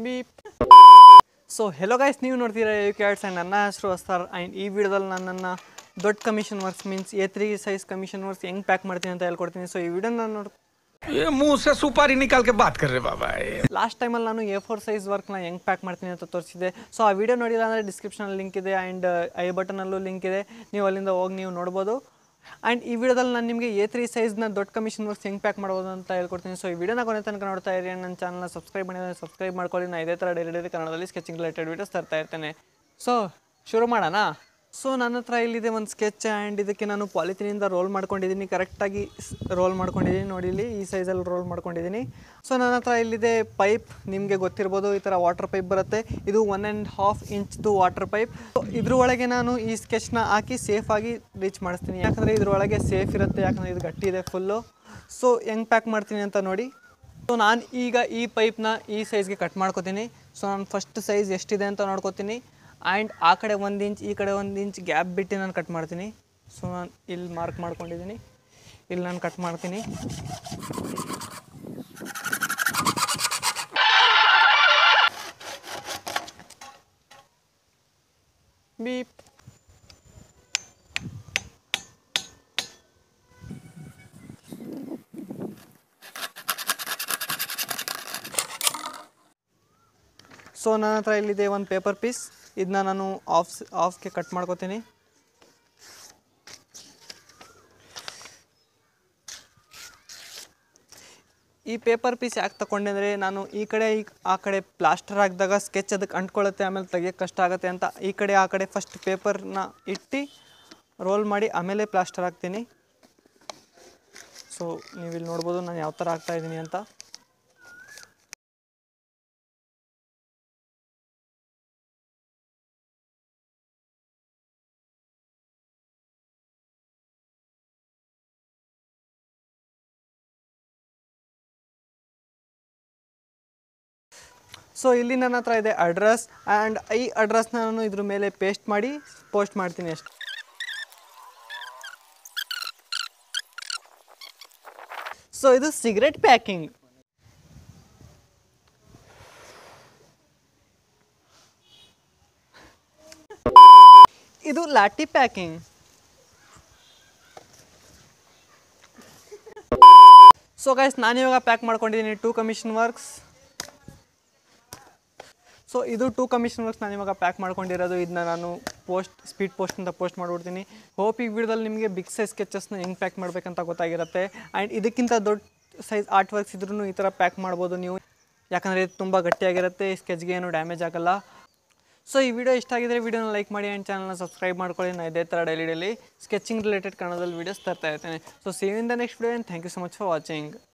beep so hello guys ನೀವು ನೋಡ್ತೀರಾ you cats and ನನ್ನ ಹೆಸರು ಅಸ್ತಾರ್ ಆ್ಯಂಡ್ ಈ ವಿಡಿಯೋದಲ್ಲಿ ನಾನು ನನ್ನ ದೊಡ್ಡ commission works means A three size commission works ಹೆಂಗೆ ಪ್ಯಾಕ್ ಮಾಡ್ತೀನಿ ಅಂತ ಹೇಳ್ಕೊಡ್ತೀನಿ ಸೊ ಈ ವಿಡಿಯೋ ನಾನು ನೋಡಿ ये मुंह से सुपारी निकाल के बात कर रहे बाबा ये ಲಾಸ್ಟ್ ಟೈಮಲ್ಲಿ ನಾನು ಎ ಫೋರ್ ಸೈಜ್ ವರ್ಕ್ನ ಹೆಂಗೆ ಪ್ಯಾಕ್ ಮಾಡ್ತೀನಿ ಅಂತ ತೋರಿಸಿದೆ ಸೊ ಆ ವಿಡಿಯೋ ನೋಡಿಲ್ಲ ಅಂದರೆ ಡಿಸ್ಕ್ರಿಪ್ಷನಲ್ಲಿ ಲಿಂಕ್ ಇದೆ ಆ್ಯಂಡ್ ಐ ಬಟನಲ್ಲೂ ಲಿಂಕ್ ಇದೆ ನೀವು ಅಲ್ಲಿಂದ ಹೋಗಿ ನೀವು ನೋಡ್ಬೋದು ಆ್ಯಂಡ್ ಈ ವಿಡಿಯೋದಲ್ಲಿ ನಾನು ನಿಮಗೆ ಎ ತ್ರೀ ಸೈಜ್ನ ದೊಡ್ಡ ಕಮಿಷನ್ ವರ್ಕ್ಸ್ ಹೆಂಗೆ ಪ್ಯಾಕ್ ಮಾಡ್ಬೋದು ಅಂತ ಹೇಳ್ಕೊಡ್ತೀನಿ ಸೊ ಈ ವಿಡಿಯೋನ ಕೊನೆ ತನಕ ನೋಡ್ತಾ ಇರಿ ನನ್ನ ಚಾನಲ್ನ ಸಬ್ಸ್ಕ್ರೈಬ್ ಮಾಡಿದ್ರೆ ಸಬ್ಸ್ಕ್ರೈಬ್ ಮಾಡ್ಕೊಳ್ಳಿ ನಾನು ಇದೇ ಥರ ಡೈಲಿ ಡೈಲಿ ಕನ್ನಡದಲ್ಲಿ ಸ್ಕೆಚಿಂಗ್ ರಿಲೇಟೆಡ್ ವೀಡಿಯೋಸ್ ತರ್ತಾ ಇರ್ತೇನೆ ಸೊ ಶುರು ಮಾಡೋಣ ಸೊ ನನ್ನ ಹತ್ರ ಇಲ್ಲಿದೆ ಒಂದು ಸ್ಕೆಚ್ ಆ್ಯಂಡ್ ಇದಕ್ಕೆ ನಾನು ಪಾಲಿಥಿನಿಂದ ರೋಲ್ ಮಾಡ್ಕೊಂಡಿದ್ದೀನಿ ಕರೆಕ್ಟಾಗಿ ರೋಲ್ ಮಾಡ್ಕೊಂಡಿದ್ದೀನಿ ನೋಡಿ ಇಲ್ಲಿ ಈ ಸೈಜಲ್ಲಿ ರೋಲ್ ಮಾಡ್ಕೊಂಡಿದ್ದೀನಿ ಸೊ ನನ್ನ ಹತ್ರ ಇಲ್ಲಿದೆ ಪೈಪ್ ನಿಮಗೆ ಗೊತ್ತಿರ್ಬೋದು ಈ ಥರ ವಾಟರ್ ಪೈಪ್ ಬರುತ್ತೆ ಇದು ಒನ್ ಆ್ಯಂಡ್ ಹಾಫ್ ಇಂಚ್ದು ವಾಟರ್ ಪೈಪ್ ಇದ್ರ ಒಳಗೆ ನಾನು ಈ ಸ್ಕೆಚ್ನ ಹಾಕಿ ಸೇಫಾಗಿ ರೀಚ್ ಮಾಡಿಸ್ತೀನಿ ಯಾಕಂದರೆ ಇದ್ರೊಳಗೆ ಸೇಫ್ ಇರುತ್ತೆ ಯಾಕಂದರೆ ಇದು ಗಟ್ಟಿ ಇದೆ ಫುಲ್ಲು ಸೊ ಹೆಂಗೆ ಪ್ಯಾಕ್ ಮಾಡ್ತೀನಿ ಅಂತ ನೋಡಿ ಸೊ ನಾನು ಈಗ ಈ ಪೈಪ್ನ ಈ ಸೈಜ್ಗೆ ಕಟ್ ಮಾಡ್ಕೋತೀನಿ ಸೊ ನಾನು ಫಸ್ಟ್ ಸೈಜ್ ಎಷ್ಟಿದೆ ಅಂತ ನೋಡ್ಕೋತೀನಿ ಆ್ಯಂಡ್ ಆ ಕಡೆ ಒಂದು ಇಂಚ್ ಈ ಕಡೆ ಒಂದು ಇಂಚ್ ಗ್ಯಾಪ್ ಬಿಟ್ಟು ನಾನು ಕಟ್ ಮಾಡ್ತೀನಿ ಸೊ ನಾನು ಇಲ್ಲಿ ಮಾರ್ಕ್ ಮಾಡ್ಕೊಂಡಿದ್ದೀನಿ ಇಲ್ಲಿ ನಾನು ಕಟ್ ಮಾಡ್ತೀನಿ ಬೀಪ್ ಸೊ ನನ್ನ ಹತ್ರ ಇಲ್ಲಿದೆ ಒಂದು ಪೇಪರ್ ಪೀಸ್ ಇದನ್ನ ನಾನು ಆಫ್ ಆಫ್ಗೆ ಕಟ್ ಮಾಡ್ಕೋತೀನಿ ಈ ಪೇಪರ್ ಪೀಸ್ ಯಾಕೆ ತಗೊಂಡೆ ಅಂದರೆ ನಾನು ಈ ಕಡೆ ಈ ಆ ಕಡೆ ಪ್ಲಾಸ್ಟರ್ ಹಾಕಿದಾಗ ಸ್ಕೆಚ್ ಅದಕ್ಕೆ ಅಂಟ್ಕೊಳ್ಳುತ್ತೆ ಆಮೇಲೆ ತೆಗಿಯೋಕ್ಕೆ ಕಷ್ಟ ಆಗುತ್ತೆ ಅಂತ ಈ ಕಡೆ ಆ ಕಡೆ ಫಸ್ಟ್ ಪೇಪರ್ನ ಇಟ್ಟು ರೋಲ್ ಮಾಡಿ ಆಮೇಲೆ ಪ್ಲಾಸ್ಟರ್ ಹಾಕ್ತೀನಿ ಸೊ ನೀವು ಇಲ್ಲಿ ನೋಡ್ಬೋದು ನಾನು ಯಾವ ಥರ ಹಾಕ್ತಾ ಇದ್ದೀನಿ ಅಂತ ಸೊ ಇಲ್ಲಿ ನನ್ನ ಹತ್ರ ಇದೆ ಅಡ್ರೆಸ್ ಆ್ಯಂಡ್ ಈ ಅಡ್ರೆಸ್ನ ನಾನು ಇದ್ರ ಮೇಲೆ ಪೇಸ್ಟ್ ಮಾಡಿ ಪೋಸ್ಟ್ ಮಾಡ್ತೀನಿ ಅಷ್ಟೆ ಸೊ ಇದು ಸಿಗರೆಟ್ ಪ್ಯಾಕಿಂಗ್ ಇದು ಲಾಟಿ ಪ್ಯಾಕಿಂಗ್ ಸೊ ಗೈಸ್ ನಾನಿವಾಗ ಪ್ಯಾಕ್ ಮಾಡ್ಕೊಂಡಿದ್ದೀನಿ ಟೂ ಕಮಿಷನ್ ವರ್ಕ್ಸ್ ಸೊ ಇದು ಟೂ ಕಮಿಷನ್ ವರ್ಕ್ಸ್ ನಾನು ಇವಾಗ ಪ್ಯಾಕ್ ಮಾಡ್ಕೊಂಡಿರೋದು ಇದನ್ನ ನಾನು ಪೋಸ್ಟ್ ಸ್ಪೀಡ್ ಪೋಸ್ಟ್ ಅಂತ ಪೋಸ್ಟ್ ಮಾಡಿಬಿಡ್ತೀನಿ ಹೋಪ್ ಈ ವಿಡಿಯೋದಲ್ಲಿ ನಿಮಗೆ ಬಿಗ್ ಸೈಜ್ ಸ್ಕೆಚಸ್ನ ಹೆಂಗೆ ಪ್ಯಾಕ್ ಮಾಡಬೇಕಂತ ಗೊತ್ತಾಗಿರುತ್ತೆ ಆ್ಯಂಡ್ ಇದಕ್ಕಿಂತ ದೊಡ್ಡ ಸೈಜ್ ಆರ್ಟ್ ವರ್ಕ್ಸ್ ಇದ್ರೂ ಈ ಥರ ಪ್ಯಾಕ್ ಮಾಡ್ಬೋದು ನೀವು ಯಾಕಂದರೆ ಇದು ತುಂಬ ಗಟ್ಟಿಯಾಗಿರುತ್ತೆ ಸ್ಕೆಚ್ಗೆ ಏನು ಡ್ಯಾಮೇಜ್ ಆಗಲ್ಲ ಸೊ ಈ ವಿಡಿಯೋ ಇಷ್ಟ ಆಗಿದ್ರೆ ವಿಡಿಯೋನ ಲೈಕ್ ಮಾಡಿ ಆ್ಯಂಡ್ ಚಾನಲ್ನ ಸಬ್ಸ್ಕ್ರೈಬ್ ಮಾಡ್ಕೊಳ್ಳಿ ನಾನು ಇದೇ ಥರ ಡೈಲಿ ಡೈಲಿ ಸ್ಕೆಚಿಂಗ್ ರಿಲೇಟೆಡ್ ಕನ್ನಡದಲ್ಲಿ ವೀಡಿಯೋಸ್ ತರ್ತಾ ಇರ್ತೇನೆ so save in the next video and thank you so much for watching